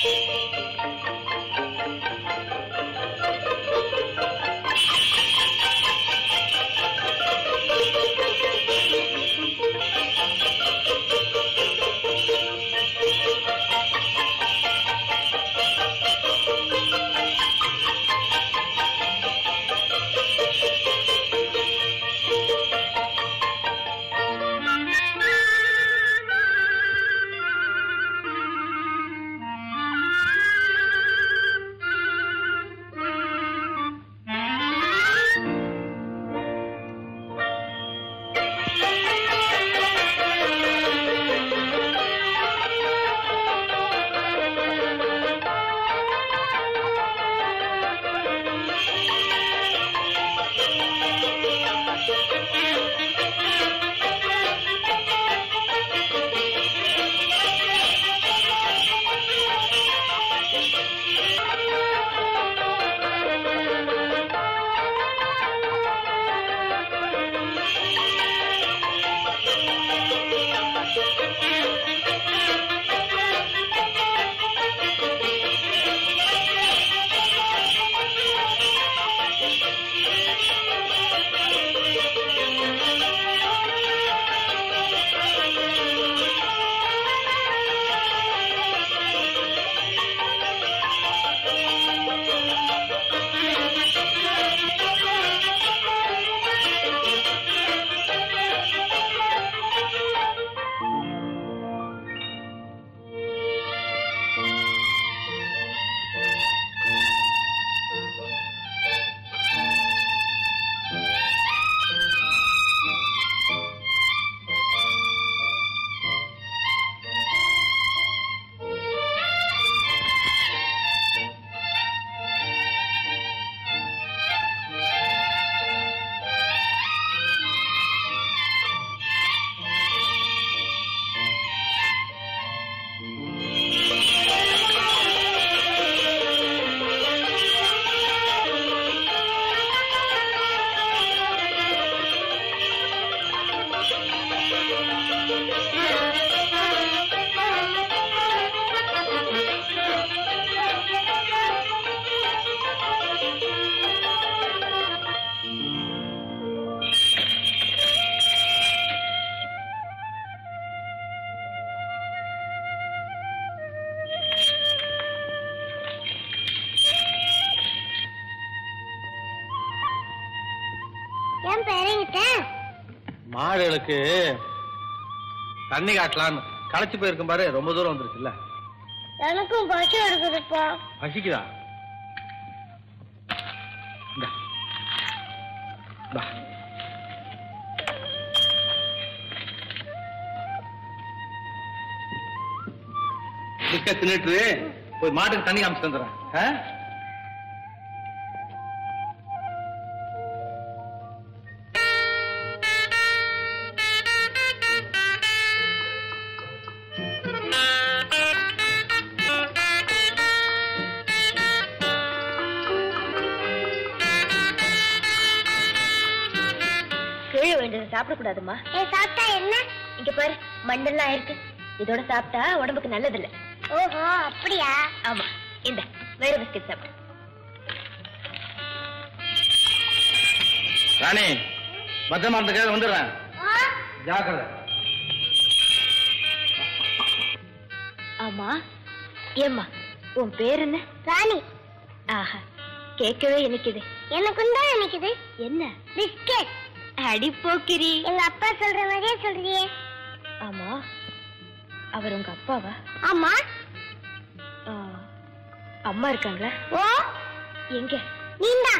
ஏன் இறங்கிட்டேன் மாடுகளுக்கு தண்ணி காட்டலான்னு களைச்சு போயிருக்கும் பாரு ரொம்ப தூரம் வந்துருச்சுல்ல எனக்கும் பசி எடுக்குதுப்பா பசிக்குதா இந்தா. இந்தா. பிஸ்க தின்னுட்டு போய் மாட்டுக்கு தண்ணி காமிச்சு வந்துடுறேன் ஆ? கீழே வேண்டியதை சாப்பிடக்கூடாதுமா ஏ சாப்பிட்டா என்ன இங்க பாரு மண்ணெல்லாம் இருக்கு இதோட சாப்பிட்டா உடம்புக்கு நல்லதில்ல ஓஹோ அப்படியா ஆமா இந்த வேற பிஸ்கட் சாப்பிடு ராணி பத்திரமா இருந்துக்க வந்துடுறேன் ஜாக்கிரதை ஆமா ஏம்மா உன் பேர் என்ன ராணி ஆஹா கேட்கவே இனிக்குது எனக்கும் தான் நினைக்குது என்ன பிஸ்கெட் அடி போக்கிரி எங்க அப்பா சொல்ற மாதிரியே சொல்றியே ஆமா அவர் உங்க அப்பாவா ஆமா ஆ, அம்மா இருக்காங்களா ஓ எங்க நீந்தா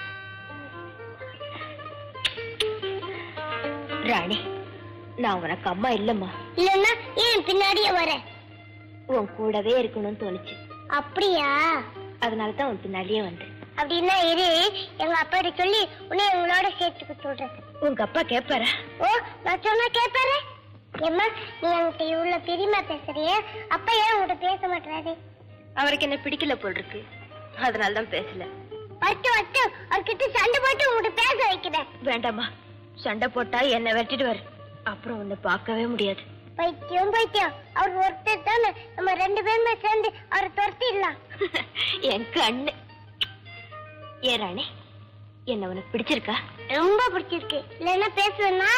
ராணி நான் உனக்கு அம்மா இல்லம்மா இல்லன்னா ஏன் பின்னாடியே வர உன் கூடவே இருக்கணும்னு தோணுச்சு அப்படியா அதனால தான் உன் பின்னாடியே வந்தேன் அப்படின்னா இரு எங்க அப்பா கிட்ட சொல்லி உன்னை எங்களோட சேர்த்துக்க சொல்றேன் உங்க அப்பா கேட்பாரா ஓ நான் சொன்னா கேட்பாரு ஏம்மா நீ என்கிட்ட இவ்வளவு பெரியமா பேசுறிய அப்பா ஏன் உங்ககிட்ட பேச மாட்டாரு அவருக்கு என்ன பிடிக்கல போல் இருக்கு அதனால தான் பேசல வட்டு வட்டு அவர்கிட்ட சண்டை போட்டு உங்ககிட்ட பேச வைக்கிறேன் வேண்டாம்மா சண்டை போட்டா என்ன வெட்டிடுவாரு அப்புறம் உன்னை பார்க்கவே முடியாது பைத்தியம் பைத்தியம் அவர் ஒருத்தர் தானே நம்ம ரெண்டு பேருமே சேர்ந்து அவரை துரத்திடலாம் என் கண்ணு ஏ ராணி என்ன உனக்கு பிடிச்சிருக்கா ரொம்ப பிடிச்சிருக்கு இல்லைன்னா பேசுவேன்னா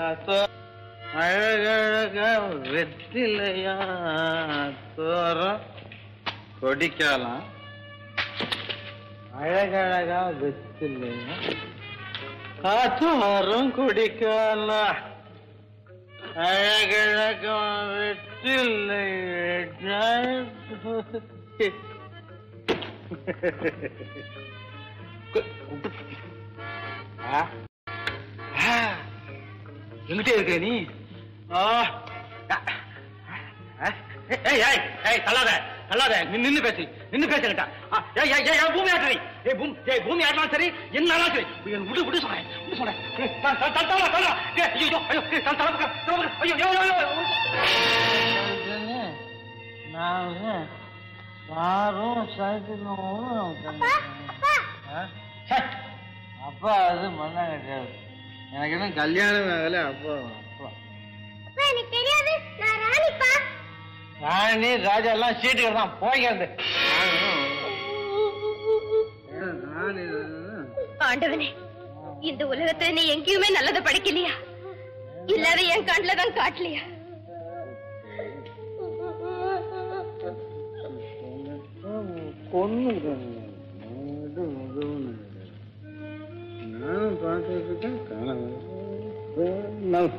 அழகழகா வெற்றிலையா தோறம் கொடிக்கலாம் அழகழகா வெற்றிலையா காற்று வரும் குடிக்கலாம் அழகழகா வெற்றிலை ஆ ஆ எங்கிட்டே இருக்க நீ ஆ. ஆ. ஏய் ஏய் ஏய் தள்ளாத தள்ளாத நின்னு நின்னு பேசு நின்னு பேசுங்கட்டா ஏய் ஏய் ஏய் ஏய், பூமி ஆட்டுறி ஏய் பூமி ஏய் பூமி ஆட்டினாலும் சரி என்னாலும் சரி என் விடு விடு சொல்றேன் விடு சொல்றேன் ஏய், தா- தா- தா- தள்ளா, தள்ளா. ஏய், ஐயோ ஐயோ ஏய், தா- தள்ளா, தள்ளா, தள்ளா, ஐயோ ஐயோ ஐயோ ஐயோ. நான் காரும் சைக்கிளும் அப்பா அப்பா அப்பா அது மண்ணா கிடையாது எனக்கு என்ன கல்யாணம் ஆகல அப்பா அப்பா அப்பா எனக்கு தெரியாது நான் ராணிப்பா ராணி ராஜா எல்லாம் சீட்டுக்கு தான் போய்க்கிறது ஆண்டவனே இந்த உலகத்துல நீ எங்கேயுமே நல்லதை படிக்கலையா இல்லாத என் கண்ணுல தான் காட்டலையா கொன்னு நானும் பார்த்துட்டு இருக்கேன் காண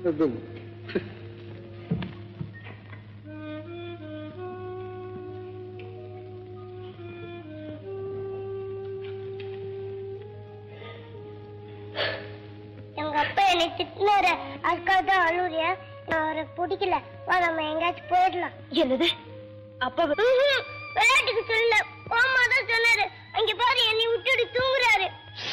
எங்க அப்பா என்னை திட்டினாரு அதுக்காக தான் அழுறியா நான் அவரை பிடிக்கல வா நம்ம எங்கேயாச்சும் போயிடலாம் என்னது அப்பா ம்ஹும். விளையாட்டுக்கு சொல்லல போமா தான் சொன்னாரு அங்க பாரு என்னை விட்டுட்டு தூங்குறாரு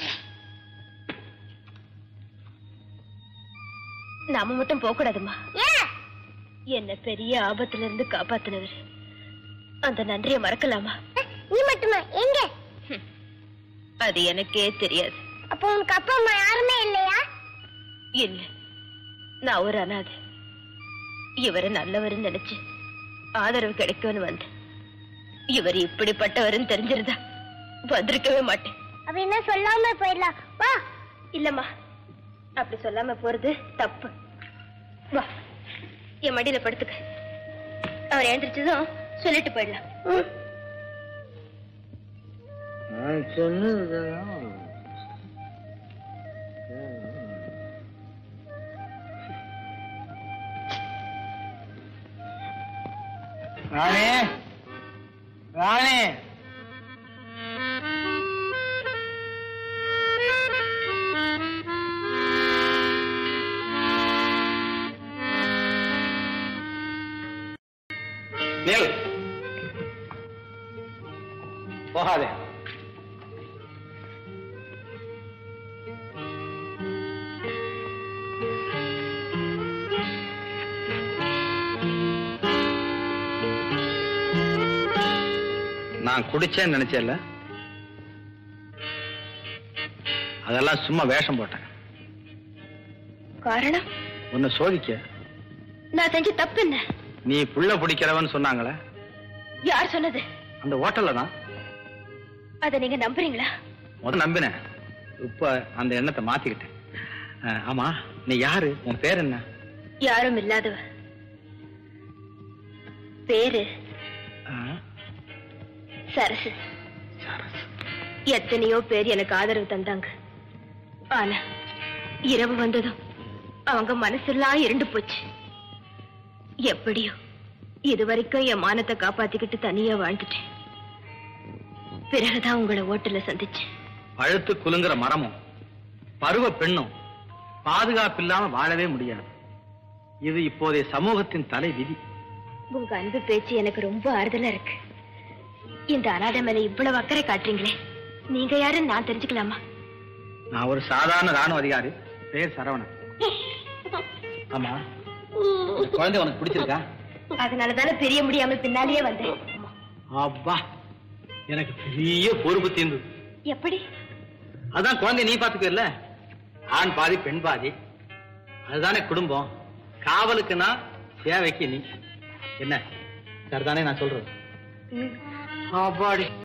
நாம மட்டும் போக கூடாதுமா ஏன் என்ன பெரிய ஆபத்துல இருந்து காப்பாத்தினவர் அந்த நன்றியை மறக்கலாமா நீ மட்டுமா எங்க ஹம். அது எனக்கே தெரியாது அப்போ உனக்கு அப்பா அம்மா யாருமே இல்லையா இல்ல நான் ஒரு அனாதை இவரை நல்லவருன்னு நினைச்சு ஆதரவு கிடைக்கும்னு வந்தேன் இவர் இப்படிப்பட்டவருன்னு தெரிஞ்சிருந்தா வந்திருக்கவே மாட்டேன் அப்படின்னா சொல்லாம போயிடலாம் வா இல்லம்மா அப்படி சொல்லாம போறது தப்பு வா என் மடியில படுத்துக்க அவர் எழுந்திரிச்சதும் சொல்லிட்டு போயிடலாம் ம். நான் சொன்னதுதான் ராணி ராணி நில் போகாதே நான் குடிச்சேன்னு நினைச்சேன்ல அதெல்லாம் சும்மா வேஷம் போட்டேன் காரணம் உன்னை சோதிக்க நான் செஞ்ச தப்பு என்ன நீ புள்ள பிடிக்கிறவன் சொன்னாங்களே யார் சொன்னது அந்த ஹோட்டல்ல தான் அதை நீங்க நம்புறீங்களா முதல்ல நம்பினேன் இப்ப அந்த எண்ணத்தை மாத்திக்கிட்டேன் அஹ், ஆமா நீ யாரு உன் பேர் என்ன யாரும் இல்லாதவ பேரு அஹ், சரசு சரஸ். எத்தனையோ பேர் எனக்கு ஆதரவு தந்தாங்க ஆனா இரவு வந்ததும் அவங்க மனசெல்லாம் இருண்டு போச்சு எப்படியோ இது வரைக்கும் என் மானத்தை காப்பாத்திக்கிட்டு தனியா வாழ்ந்துட்டேன் பிறகுதான் உங்களை ஓட்டல சந்திச்சேன் பழுத்து குலுங்குற மரமும் பருவ பெண்ணும் பாதுகாப்பு இல்லாம வாழவே முடியாது இது இப்போதைய சமூகத்தின் தலை விதி உங்க அன்பு பேச்சு எனக்கு ரொம்ப ஆறுதலா இருக்கு இந்த அனாதை மேல இவ்வளவு அக்கறை காட்டுறீங்களே நீங்க யாருன்னு நான் தெரிஞ்சுக்கலாமா நான் ஒரு சாதாரண ராணுவ அதிகாரி பேர் சரவணன் ஆமா இந்த குழந்தை உனக்கு பிடிச்சிருக்கா அதனாலதானே தெரிய முடியாம பின்னாலேயே வந்தேன் அப்பா எனக்கு பெரிய பொறுப்பு தீர்ந்தது எப்படி அதான் குழந்தை நீ பாத்துக்கல ஆண் பாதி பெண் பாதி அதுதானே குடும்பம் காவலுக்கு நான் தேவைக்கு நீ என்ன சரிதானே நான் சொல்றது அப்பாடி